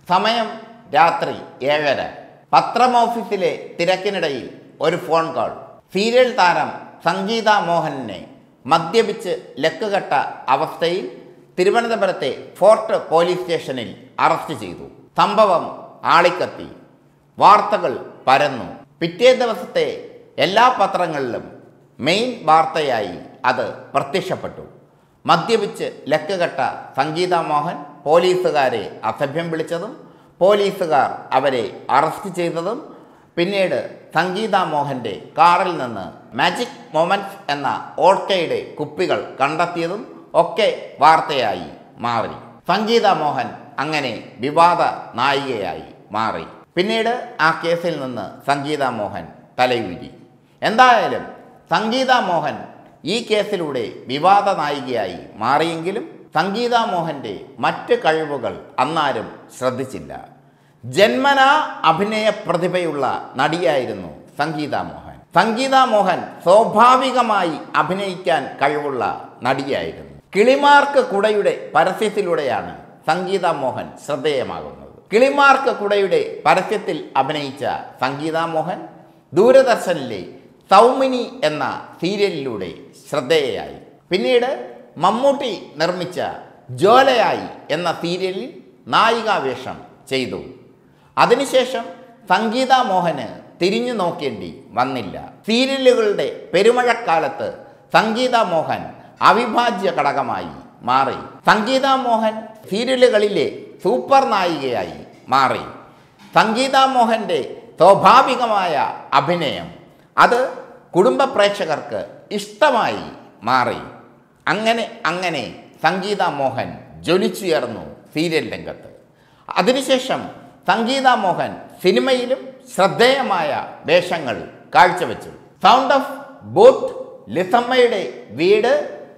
സമയം രാത്രി ഏഴര പത്രം ഓഫീസിലെ തിരക്കിനിടയിൽ ഒരു ഫോൺ കോൾ സീരിയൽ താരം സംഗീത മോഹനെ മദ്യപിച്ച് ലക്കുകെട്ട അവസ്ഥയിൽ തിരുവനന്തപുരത്തെ ഫോർട്ട് പോലീസ് സ്റ്റേഷനിൽ അറസ്റ്റ് ചെയ്തു സംഭവം ആളിക്കത്തി വാർത്തകൾ പരന്നു പിറ്റേ ദിവസത്തെ എല്ലാ പത്രങ്ങളിലും മെയിൻ വാർത്തയായി അത് പ്രത്യക്ഷപ്പെട്ടു മദ്യപിച്ച് ലക്കുകെട്ട സംഗീത മോഹൻ പോലീസുകാരെ അസഭ്യം വിളിച്ചതും പോലീസുകാർ അവരെ അറസ്റ്റ് ചെയ്തതും പിന്നീട് സംഗീത മോഹൻ്റെ കാറിൽ നിന്ന് മാജിക് മൊമെൻറ്റ്സ് എന്ന ഓൾക്കയുടെ കുപ്പികൾ കണ്ടെത്തിയതും ഒക്കെ വാർത്തയായി മാറി സംഗീത മോഹൻ അങ്ങനെ വിവാദ നായികയായി മാറി പിന്നീട് ആ കേസിൽ നിന്ന് സംഗീത മോഹൻ തലയൂരി എന്തായാലും സംഗീത മോഹൻ ഈ കേസിലൂടെ വിവാദ നായികയായി മാറിയെങ്കിലും സംഗീത മോഹൻ്റെ മറ്റ് കഴിവുകൾ അന്നാരും ശ്രദ്ധിച്ചില്ല ജന്മനാ അഭിനയ പ്രതിഭയുള്ള നടിയായിരുന്നു സംഗീത മോഹൻ സംഗീത മോഹൻ സ്വാഭാവികമായി അഭിനയിക്കാൻ കഴിവുള്ള നടിയായിരുന്നു കിളിമാർക്ക് കുടയുടെ പരസ്യത്തിലൂടെയാണ് സംഗീത മോഹൻ ശ്രദ്ധേയമാകുന്നത് കിളിമാർക്ക് കുടയുടെ പരസ്യത്തിൽ അഭിനയിച്ച സംഗീത മോഹൻ ദൂരദർശനിലെ സൗമിനി എന്ന സീരിയലിലൂടെ ശ്രദ്ധേയയായി പിന്നീട് മമ്മൂട്ടി നിർമ്മിച്ച ജോലയായി എന്ന സീരിയലിൽ നായികാവേഷം ചെയ്തു അതിനുശേഷം സംഗീത മോഹന് തിരിഞ്ഞു നോക്കേണ്ടി വന്നില്ല സീരിയലുകളുടെ പെരുമഴക്കാലത്ത് സംഗീത മോഹൻ അവിഭാജ്യ ഘടകമായി മാറി സംഗീത മോഹൻ സീരിയലുകളിലെ സൂപ്പർ നായികയായി മാറി സംഗീത മോഹൻ്റെ സ്വാഭാവികമായ അഭിനയം അത് കുടുംബ പ്രേക്ഷകർക്ക് ഇഷ്ടമായി മാറി അങ്ങനെ അങ്ങനെ സംഗീത മോഹൻ ജ്വലിച്ചുയർന്നു സീരിയൽ രംഗത്ത് അതിനുശേഷം സംഗീത മോഹൻ സിനിമയിലും ശ്രദ്ധേയമായ വേഷങ്ങൾ കാഴ്ചവെച്ചു സൗണ്ട് ഓഫ് ബൂത്ത് ലിസമ്മയുടെ വീട്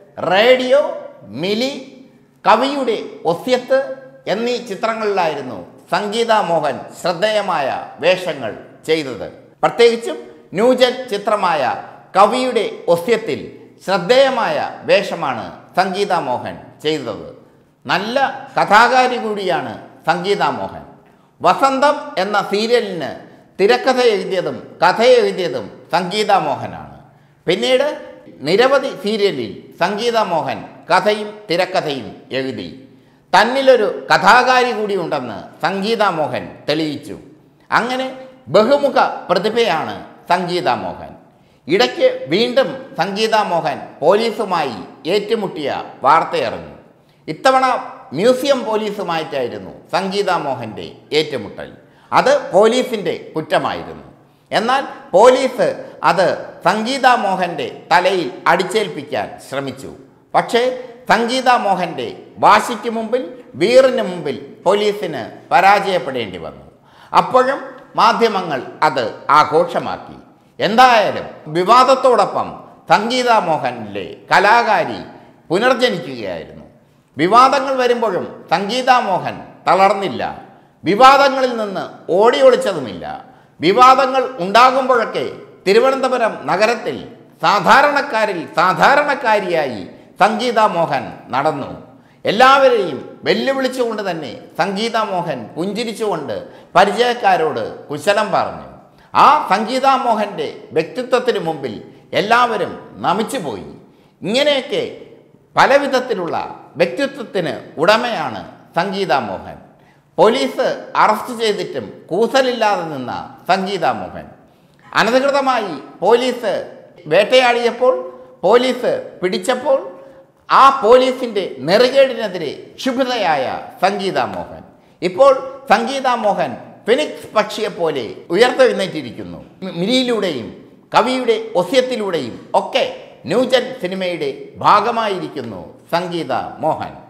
റേഡിയോ മിലി കവിയുടെ ഒസ്യത്ത് എന്നീ ചിത്രങ്ങളിലായിരുന്നു സംഗീത മോഹൻ ശ്രദ്ധേയമായ വേഷങ്ങൾ ചെയ്തത് പ്രത്യേകിച്ചും ന്യൂജൻ ചിത്രമായ കവിയുടെ ഒസ്യത്തിൽ ശ്രദ്ധേയമായ വേഷമാണ് സംഗീത മോഹൻ ചെയ്തത് നല്ല കഥാകാരി കൂടിയാണ് സംഗീത മോഹൻ വസന്തം എന്ന സീരിയലിന് തിരക്കഥ എഴുതിയതും കഥ എഴുതിയതും സംഗീത മോഹനാണ് പിന്നീട് നിരവധി സീരിയലിൽ സംഗീത മോഹൻ കഥയും തിരക്കഥയും എഴുതി തന്നിലൊരു കഥാകാരി കൂടി ഉണ്ടെന്ന് സംഗീത മോഹൻ തെളിയിച്ചു അങ്ങനെ ബഹുമുഖ പ്രതിഭയാണ് സംഗീത മോഹൻ ഇടയ്ക്ക് വീണ്ടും സംഗീത മോഹൻ പോലീസുമായി ഏറ്റുമുട്ടിയ വാർത്തയിറങ്ങി ഇത്തവണ മ്യൂസിയം പോലീസുമായിട്ടായിരുന്നു സംഗീത മോഹൻ്റെ ഏറ്റുമുട്ടൽ അത് പോലീസിൻ്റെ കുറ്റമായിരുന്നു എന്നാൽ പോലീസ് അത് സംഗീത മോഹൻ്റെ തലയിൽ അടിച്ചേൽപ്പിക്കാൻ ശ്രമിച്ചു പക്ഷേ സംഗീത മോഹൻ്റെ വാശിക്ക് മുമ്പിൽ വീറിന് മുമ്പിൽ പോലീസിന് പരാജയപ്പെടേണ്ടി വന്നു അപ്പോഴും മാധ്യമങ്ങൾ അത് ആഘോഷമാക്കി എന്തായാലും വിവാദത്തോടൊപ്പം സംഗീത മോഹനിലെ കലാകാരി പുനർജനിക്കുകയായിരുന്നു വിവാദങ്ങൾ വരുമ്പോഴും സംഗീത മോഹൻ തളർന്നില്ല വിവാദങ്ങളിൽ നിന്ന് ഓടി ഒളിച്ചതുമില്ല വിവാദങ്ങൾ ഉണ്ടാകുമ്പോഴൊക്കെ തിരുവനന്തപുരം നഗരത്തിൽ സാധാരണക്കാരിൽ സാധാരണക്കാരിയായി സംഗീത മോഹൻ നടന്നു എല്ലാവരെയും വെല്ലുവിളിച്ചുകൊണ്ട് തന്നെ സംഗീത മോഹൻ പുഞ്ചിരിച്ചുകൊണ്ട് പരിചയക്കാരോട് കുശലം പറഞ്ഞു ആ സംഗീത മോഹൻ്റെ വ്യക്തിത്വത്തിന് മുമ്പിൽ എല്ലാവരും നമിച്ചുപോയി ഇങ്ങനെയൊക്കെ പല വിധത്തിലുള്ള വ്യക്തിത്വത്തിന് ഉടമയാണ് സംഗീത മോഹൻ പോലീസ് അറസ്റ്റ് ചെയ്തിട്ടും കൂസലില്ലാതെ നിന്ന സംഗീത മോഹൻ അനധികൃതമായി പോലീസ് വേട്ടയാടിയപ്പോൾ പോലീസ് പിടിച്ചപ്പോൾ ആ പോലീസിൻ്റെ നെറുകേടിനെതിരെ ക്ഷുഭിതയായ സംഗീത മോഹൻ ഇപ്പോൾ സംഗീത മോഹൻ ഫിനിക്സ് പക്ഷിയെപ്പോലെ ഉയർത്തെഴുന്നേറ്റിരിക്കുന്നു മിരിയിലൂടെയും കവിയുടെ ഒസ്യത്തിലൂടെയും ഒക്കെ ന്യൂജൻ സിനിമയുടെ ഭാഗമായിരിക്കുന്നു സംഗീത മോഹൻ